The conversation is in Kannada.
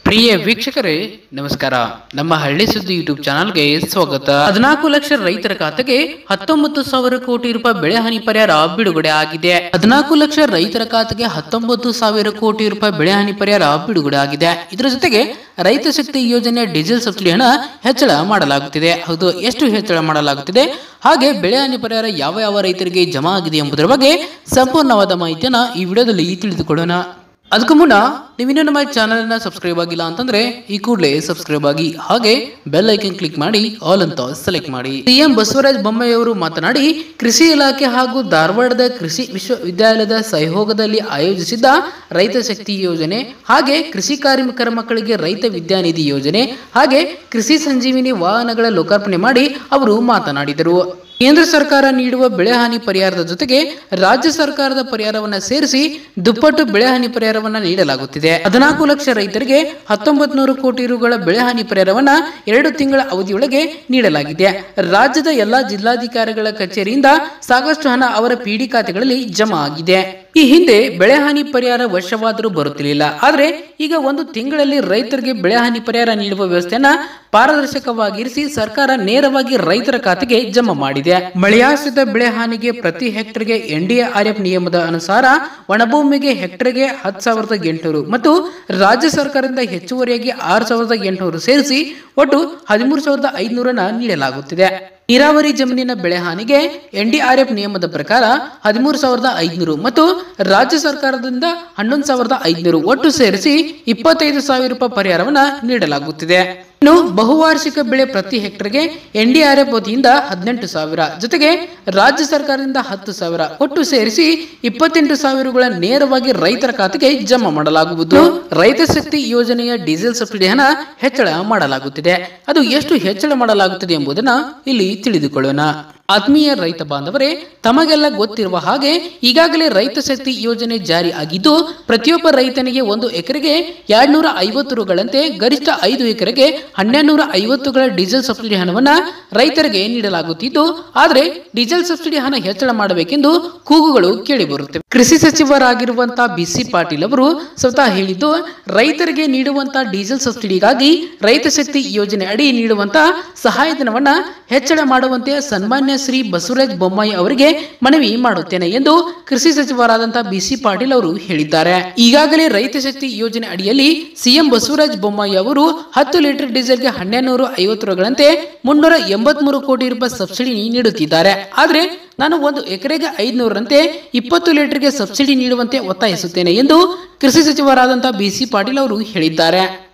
ಪ್ರಿಯ ವೀಕ್ಷಕರೇ ನಮಸ್ಕಾರ ನಮ್ಮ ಹಳ್ಳಿ ಸುದ್ದಿ ಯೂಟ್ಯೂಬ್ ಚಾನಲ್ಗೆ ಸ್ವಾಗತ ಹದಿನಾಲ್ಕು ಲಕ್ಷ ರೈತರ ಖಾತೆಗೆ ಹತ್ತೊಂಬತ್ತು ಸಾವಿರ ಕೋಟಿ ರೂಪಾಯಿ ಬೆಳೆ ಹಾನಿ ಪರಿಹಾರ ಬಿಡುಗಡೆ ಆಗಿದೆ ಹದಿನಾಲ್ಕು ಲಕ್ಷ ರೈತರ ಖಾತೆಗೆ ಹತ್ತೊಂಬತ್ತು ಸಾವಿರ ಕೋಟಿ ರೂಪಾಯಿ ಬೆಳೆ ಹಾನಿ ಪರಿಹಾರ ಬಿಡುಗಡೆ ಆಗಿದೆ ಇದರ ಜೊತೆಗೆ ರೈತ ಶಕ್ತಿ ಯೋಜನೆ ಡೀಸೆಲ್ ಸಬ್ಸಿಡಿ ಹಣ ಹೆಚ್ಚಳ ಮಾಡಲಾಗುತ್ತಿದೆ ಹೌದು ಎಷ್ಟು ಹೆಚ್ಚಳ ಮಾಡಲಾಗುತ್ತಿದೆ ಹಾಗೆ ಬೆಳೆ ಹಾನಿ ಪರಿಹಾರ ಯಾವ ಯಾವ ರೈತರಿಗೆ ಜಮಾ ಆಗಿದೆ ಎಂಬುದರ ಬಗ್ಗೆ ಸಂಪೂರ್ಣವಾದ ಮಾಹಿತಿಯನ್ನ ಈ ವಿಡಿಯೋದಲ್ಲಿ ತಿಳಿದುಕೊಳ್ಳೋಣ ಅದಕ್ಕೂ ಮುನ್ನ ನೀವಿನ್ನೂ ನಮ್ಮ ಚಾನಲ್ ಅನ್ನ ಸಬ್ಸ್ಕ್ರೈಬ್ ಆಗಿಲ್ಲ ಅಂತಂದ್ರೆ ಈ ಕೂಡಲೇ ಸಬ್ಸ್ಕ್ರೈಬ್ ಆಗಿ ಹಾಗೆ ಬೆಲ್ ಐಕನ್ ಕ್ಲಿಕ್ ಮಾಡಿ ಆಲ್ ಅಂತ ಸೆಲೆಕ್ಟ್ ಮಾಡಿ ಸಿಎಂ ಬಸವರಾಜ ಬೊಮ್ಮಾಯಿ ಅವರು ಮಾತನಾಡಿ ಕೃಷಿ ಇಲಾಖೆ ಹಾಗೂ ಧಾರವಾಡದ ಕೃಷಿ ವಿಶ್ವವಿದ್ಯಾಲಯದ ಸಹಯೋಗದಲ್ಲಿ ಆಯೋಜಿಸಿದ್ದ ರೈತ ಶಕ್ತಿ ಯೋಜನೆ ಹಾಗೆ ಕೃಷಿ ಕಾರ್ಮಿಕರ ಮಕ್ಕಳಿಗೆ ರೈತ ವಿದ್ಯಾನಿಧಿ ಯೋಜನೆ ಹಾಗೆ ಕೃಷಿ ಸಂಜೀವಿನಿ ವಾಹನಗಳ ಲೋಕಾರ್ಪಣೆ ಮಾಡಿ ಅವರು ಮಾತನಾಡಿದರು ಕೇಂದ್ರ ಸರ್ಕಾರ ನೀಡುವ ಬೆಳೆ ಹಾನಿ ಪರಿಹಾರದ ಜೊತೆಗೆ ರಾಜ್ಯ ಸರ್ಕಾರದ ಪರಿಹಾರವನ್ನ ಸೇರಿಸಿ ದುಪ್ಪಟ್ಟು ಬೆಳೆ ಹಾನಿ ಪರಿಹಾರವನ್ನ ನೀಡಲಾಗುತ್ತಿದೆ ಹದಿನಾಲ್ಕು ಲಕ್ಷ ರೈತರಿಗೆ ಹತ್ತೊಂಬತ್ತು ನೂರು ಕೋಟಿ ರುಗಳ ಬೆಳೆ ಹಾನಿ ಪರಿಹಾರವನ್ನ ಎರಡು ತಿಂಗಳ ಅವಧಿಯೊಳಗೆ ನೀಡಲಾಗಿದೆ ರಾಜ್ಯದ ಎಲ್ಲಾ ಜಿಲ್ಲಾಧಿಕಾರಿಗಳ ಕಚೇರಿಯಿಂದ ಸಾಕಷ್ಟು ಹಣ ಅವರ ಪಿಡಿ ಖಾತೆಗಳಲ್ಲಿ ಜಮಾ ಆಗಿದೆ ಈ ಹಿಂದೆ ಬೆಳೆ ಹಾನಿ ಪರಿಹಾರ ವರ್ಷವಾದರೂ ಬರುತ್ತಿರಲಿಲ್ಲ ಆದ್ರೆ ಈಗ ಒಂದು ತಿಂಗಳಲ್ಲಿ ರೈತರಿಗೆ ಬೆಳೆ ಹಾನಿ ಪರಿಹಾರ ನೀಡುವ ವ್ಯವಸ್ಥೆಯನ್ನ ಪಾರದರ್ಶಕವಾಗಿರಿಸಿ ಸರ್ಕಾರ ನೇರವಾಗಿ ರೈತರ ಖಾತೆಗೆ ಜಮಾ ಮಾಡಿದೆ ಮಳೆಯಾಶ್ರಿತ ಬೆಳೆ ಹಾನಿಗೆ ಪ್ರತಿ ಹೆಕ್ಟರ್ಗೆ ಎನ್ಡಿಎಆರ್ಎಫ್ ನಿಯಮದ ಅನುಸಾರ ಒಣಭೂಮಿಗೆ ಹೆಕ್ಟರ್ಗೆ ಹತ್ತು ಸಾವಿರದ ಎಂಟುನೂರು ಮತ್ತು ರಾಜ್ಯ ಸರ್ಕಾರದಿಂದ ಹೆಚ್ಚುವರಿಯಾಗಿ ಆರು ಸಾವಿರದ ಎಂಟುನೂರು ಸೇರಿಸಿ ಒಟ್ಟು ಹದಿಮೂರು ಸಾವಿರದ ಐದುನೂರನ್ನ ನೀಡಲಾಗುತ್ತಿದೆ ನೀರಾವರಿ ಜಮೀನಿನ ಬೆಳೆ ಹಾನಿಗೆ ಎನ್ಡಿಆರ್ಎಫ್ ನಿಯಮದ ಪ್ರಕಾರ ಹದಿಮೂರು ಸಾವಿರದ ಐದುನೂರು ಮತ್ತು ರಾಜ್ಯ ಸರ್ಕಾರದಿಂದ ಹನ್ನೊಂದು ಸಾವಿರದ ಐದುನೂರು ಒಟ್ಟು ಸೇರಿಸಿ ಇಪ್ಪತ್ತೈದು ಸಾವಿರ ರೂಪಾಯಿ ಪರಿಹಾರವನ್ನ ನೀಡಲಾಗುತ್ತಿದೆ ಇನ್ನು ಬಹುವಾರ್ಷಿಕ ಬೆಳೆ ಪ್ರತಿ ಹೆಕ್ಟರ್ಗೆ ಎನ್ಡಿಆರ್ಎಫ್ ವತಿಯಿಂದ ಹದಿನೆಂಟು ಸಾವಿರ ಜೊತೆಗೆ ರಾಜ್ಯ ಸರ್ಕಾರದಿಂದ ಹತ್ತು ಸಾವಿರ ಒಟ್ಟು ಸೇರಿಸಿ ಇಪ್ಪತ್ತೆಂಟು ಸಾವಿರಗಳ ನೇರವಾಗಿ ರೈತರ ಖಾತೆಗೆ ಜಮಾ ಮಾಡಲಾಗುವುದು ರೈತ ಶಕ್ತಿ ಯೋಜನೆಯ ಡೀಸೆಲ್ ಸಬ್ಸಿಡಿ ಹಣ ಹೆಚ್ಚಳ ಮಾಡಲಾಗುತ್ತಿದೆ ಅದು ಎಷ್ಟು ಹೆಚ್ಚಳ ಮಾಡಲಾಗುತ್ತದೆ ಎಂಬುದನ್ನ ಇಲ್ಲಿ ತಿಳಿದುಕೊಳ್ಳೋಣ ಆತ್ಮೀಯ ರೈತ ಬಾಂಧವರೇ ತಮಗೆಲ್ಲ ಗೊತ್ತಿರುವ ಹಾಗೆ ಈಗಾಗಲೇ ರೈತ ಶಕ್ತಿ ಯೋಜನೆ ಜಾರಿ ಆಗಿದ್ದು ಪ್ರತಿಯೊಬ್ಬ ರೈತನಿಗೆ ಒಂದು ಎಕರೆಗೆ ಎರಡ್ನೂರ ಐವತ್ತು ರುಗಳಂತೆ ಗರಿಷ್ಠ ಐದು ಎಕರೆಗೆ ಹನ್ನೆರಡುನೂರ ಐವತ್ತುಗಳ ಡೀಸೆಲ್ ಸಬ್ಸಿಡಿ ಹಣವನ್ನ ರೈತರಿಗೆ ನೀಡಲಾಗುತ್ತಿದ್ದು ಆದರೆ ಡೀಸೆಲ್ ಸಬ್ಸಿಡಿ ಹಣ ಹೆಚ್ಚಳ ಮಾಡಬೇಕೆಂದು ಕೂಗುಗಳು ಕೇಳಿಬರುತ್ತವೆ ಕೃಷಿ ಸಚಿವರಾಗಿರುವಂತಹ ಬಿಸಿ ಪಾಟೀಲ್ ಅವರು ಸ್ವತಃ ಹೇಳಿದ್ದು ರೈತರಿಗೆ ನೀಡುವಂತಹ ಡೀಸೆಲ್ ಸಬ್ಸಿಡಿಗಾಗಿ ರೈತ ಶಕ್ತಿ ಯೋಜನೆ ಅಡಿ ನೀಡುವಂತಹ ಸಹಾಯಧನವನ್ನ ಹೆಚ್ಚಳ ಮಾಡುವಂತೆ ಸನ್ಮಾನ್ಯ ಶ್ರೀ ಬಸವರಾಜ ಬೊಮ್ಮಾಯಿ ಅವರಿಗೆ ಮನವಿ ಮಾಡುತ್ತೇನೆ ಎಂದು ಕೃಷಿ ಸಚಿವರಾದಂತಹ ಬಿಸಿ ಪಾಟೀಲ್ ಅವರು ಹೇಳಿದ್ದಾರೆ ಈಗಾಗಲೇ ರೈತ ಶಕ್ತಿ ಯೋಜನೆ ಅಡಿಯಲ್ಲಿ ಸಿಎಂ ಬಸವರಾಜ ಬೊಮ್ಮಾಯಿ ಅವರು ಹತ್ತು ಲೀಟರ್ ಡೀಸೆಲ್ಗೆ ಹನ್ನೆರಡು ಐವತ್ತು ರುಗಳಂತೆ ಮುನ್ನೂರ ಎಂಬತ್ಮೂರು ಕೋಟಿ ರೂಪಾಯಿ ಸಬ್ಸಿಡಿ ನೀಡುತ್ತಿದ್ದಾರೆ ಆದರೆ ನಾನು ಒಂದು ಎಕರೆಗೆ ಐದುನೂರರಂತೆ ಇಪ್ಪತ್ತು ಲೀಟರ್ಗೆ ಸಬ್ಸಿಡಿ ನೀಡುವಂತೆ ಒತ್ತಾಯಿಸುತ್ತೇನೆ ಎಂದು ಕೃಷಿ ಸಚಿವರಾದಂತಹ ಬಿಸಿ ಪಾಟೀಲ್ ಅವರು ಹೇಳಿದ್ದಾರೆ